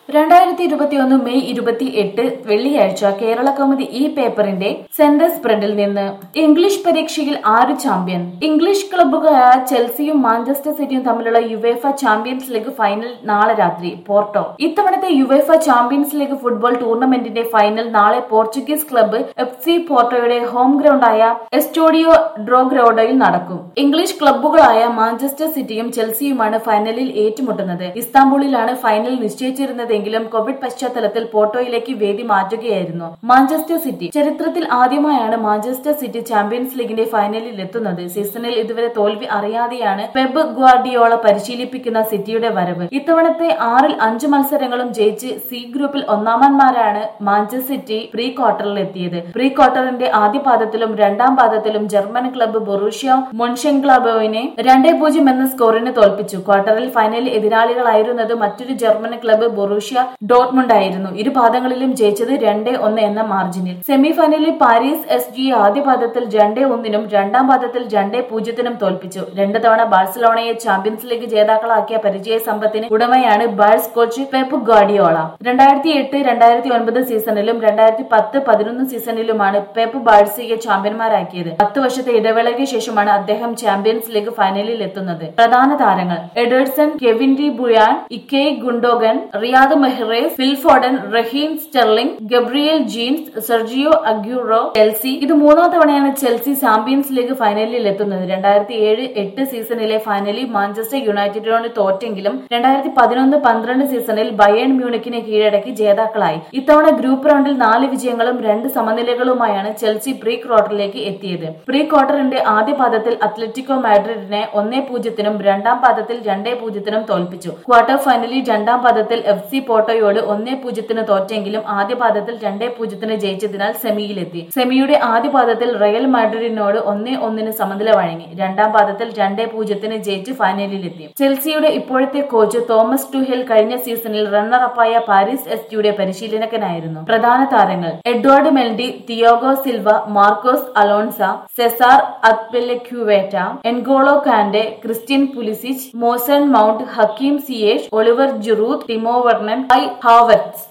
രണ്ടായിരത്തി ഇരുപത്തിയൊന്ന് മെയ് ഇരുപത്തി എട്ട് വെള്ളിയാഴ്ച കേരള കൗമുദി ഈ പേപ്പറിന്റെ സെന്റർ സ്പ്രെഡിൽ നിന്ന് ഇംഗ്ലീഷ് പരീക്ഷയിൽ ആര് ചാമ്പ്യൻ ഇംഗ്ലീഷ് ക്ലബ്ബുകളായ ചെൽസിയും മാഞ്ചസ്റ്റർ സിറ്റിയും തമ്മിലുള്ള യുവേഫ ചാമ്പ്യൻസ് ലീഗ് ഫൈനൽ നാളെ രാത്രി പോർട്ടോ ഇത്തവണത്തെ യുവേഫ ചാമ്പ്യൻസ് ലീഗ് ഫുട്ബോൾ ടൂർണമെന്റിന്റെ ഫൈനൽ നാളെ പോർച്ചുഗീസ് ക്ലബ്ബ് എഫ് സി പോർട്ടോയുടെ ഹോം ഗ്രൗണ്ടായ എസ്റ്റോഡിയോ ഡ്രോഗ്രൗഡയിൽ നടക്കും ഇംഗ്ലീഷ് ക്ലബ്ബുകളായ മാഞ്ചസ്റ്റർ സിറ്റിയും ചെൽസിയുമാണ് ഫൈനലിൽ ഏറ്റുമുട്ടുന്നത് ഇസ്താംബൂളിലാണ് ഫൈനൽ നിശ്ചയിച്ചിരുന്നതെങ്കിലും കോവിഡ് പശ്ചാത്തലത്തിൽ പോർട്ടോയിലേക്ക് വേദി മാറ്റുകയായിരുന്നു മാഞ്ചസ്റ്റർ സിറ്റി ചരിത്രത്തിൽ ആദ്യമായാണ് മാഞ്ചസ്റ്റർ സിറ്റി ചാമ്പ്യൻസ് ലീഗിന്റെ ഫൈനലിൽ എത്തുന്നത് സീസണിൽ ഇതുവരെ തോൽവി അറിയാതെയാണ് പെബ് ഗ്വാർഡിയോള പരിശീലിപ്പിക്കുന്ന സിറ്റിയുടെ വരവ് ഇത്തവണത്തെ ആറിൽ അഞ്ച് മത്സരങ്ങളും ജയിച്ച് സി ഗ്രൂപ്പിൽ ഒന്നാമന്മാരാണ് മാഞ്ചസ്റ്റർ സിറ്റി പ്രീ ക്വാർട്ടറിൽ എത്തിയത് പ്രീ ക്വാർട്ടറിന്റെ ആദ്യ പാദത്തിലും രണ്ടാം പാദത്തിലും ജർമ്മൻ ക്ലബ്ബ് ബൊറൂഷ്യ മൊൺഷെങ്ക്ലാബോവിനെ രണ്ടേ പൂജ്യം എന്ന സ്കോറിന് തോൽപ്പിച്ചു ക്വാർട്ടറിൽ ഫൈനലിൽ എതിരാളികളായിരുന്നത് മറ്റൊരു ജർമ്മൻ ക്ലബ്ബ് ബൊറൂഷ്യ ഡോട്ട്മുണ്ട് ആയിരുന്നു ഇരു പാദങ്ങളിലും ജയിച്ചത് രണ്ടേ ഒന്ന് എന്ന മാർജിനിൽ സെമി ഫൈനലിൽ പാരീസ് എസ് ജി ആദ്യ പാദത്തിൽ രണ്ടേ ഒന്നിനും രണ്ടാം പാദത്തിൽ രണ്ടേ പൂജ്യത്തിനും തോൽപ്പിച്ചു രണ്ട് തവണ ബാഴ്സലോണയെ ചാമ്പ്യൻസ് ലീഗ് ജേതാക്കളാക്കിയ പരിചയ സമ്പത്തിന് ഉടമയാണ് ബാഴ്സ് കോച്ച് പെപ്പ് ഗാഡിയോള രണ്ടായിരത്തി എട്ട് രണ്ടായിരത്തി ഒൻപത് സീസണിലും രണ്ടായിരത്തി പത്ത് പതിനൊന്ന് സീസണിലുമാണ് പെപ്പ് ബാഴ്സയെ ചാമ്പ്യന്മാരാക്കിയത് പത്ത് വർഷത്തെ ഇടവേളയ്ക്ക് ശേഷമാണ് അദ്ദേഹം ചാമ്പ്യൻസ് ലീഗ് ഫൈനലിൽ എത്തുന്നത് പ്രധാന താരങ്ങൾ Ederson Kevin de Bruyne Ilkay Gundogan Riyad Mahrez Phil Foden Raheem Sterling Gabriel ജീൻസ് സെർജിയോ അഗ്യൂറോ ചെൽസി ഇത് മൂന്നാം തവണയാണ് ചെൽസി ചാമ്പ്യൻസ് ലീഗ് ഫൈനലിൽ എത്തുന്നത് രണ്ടായിരത്തി ഏഴ് എട്ട് സീസണിലെ ഫൈനലിൽ മാഞ്ചസ്റ്റർ യുണൈറ്റഡിനോട് തോറ്റെങ്കിലും രണ്ടായിരത്തി പതിനൊന്ന് പന്ത്രണ്ട് സീസണിൽ ബയേൺ മ്യൂണിക്കിനെ കീഴടക്കി ജേതാക്കളായി ഇത്തവണ ഗ്രൂപ്പ് റൗണ്ടിൽ നാല് വിജയങ്ങളും രണ്ട് സമനിലകളുമായാണ് ചെൽസി പ്രീ ക്വാർട്ടറിലേക്ക് എത്തിയത് പ്രീ ക്വാർട്ടറിന്റെ ആദ്യ പാദത്തിൽ അത്ലറ്റിക്കോ മാഡ്രിഡിനെ ഒന്നേ പൂജ്യത്തിനും രണ്ടാം പാദത്തിൽ രണ്ടേ പൂജ്യത്തിനും തോൽപ്പിച്ചു ക്വാർട്ടർ ഫൈനലിൽ രണ്ടാം പാദത്തിൽ എഫ് സി പോർട്ടോയോട് ഒന്നേ പൂജ്യത്തിന് തോറ്റെങ്കിലും ആദ്യ പാദത്തിൽ രണ്ടേ പൂജ്യത്തിന് ജയിച്ചതിനാൽ സെമിയിലെത്തി സെമിയുടെ ആദ്യ പാദത്തിൽ റയൽ മാഡ്രിഡിനോട് ഒന്നേ ഒന്നിന് സമനില വഴങ്ങി രണ്ടാം പാദത്തിൽ രണ്ടേ പൂജ്യത്തിന് ജയിച്ച് ഫൈനലിലെത്തി ചെൽസിയുടെ ഇപ്പോഴത്തെ കോച്ച് തോമസ് ടുഹെൽ കഴിഞ്ഞ സീസണിൽ റണ്ണർ അപ്പായ പാരീസ് എസ് ടിയുടെ പരിശീലനകനായിരുന്നു പ്രധാന താരങ്ങൾ Edouard Mendy Thiago Silva Marcos Alonso Cesar Azpilicueta N'Golo Kante Christian Pulisic Mason Mount Hakim Ziyech Olivier Giroud Timo Werner Kai Havertz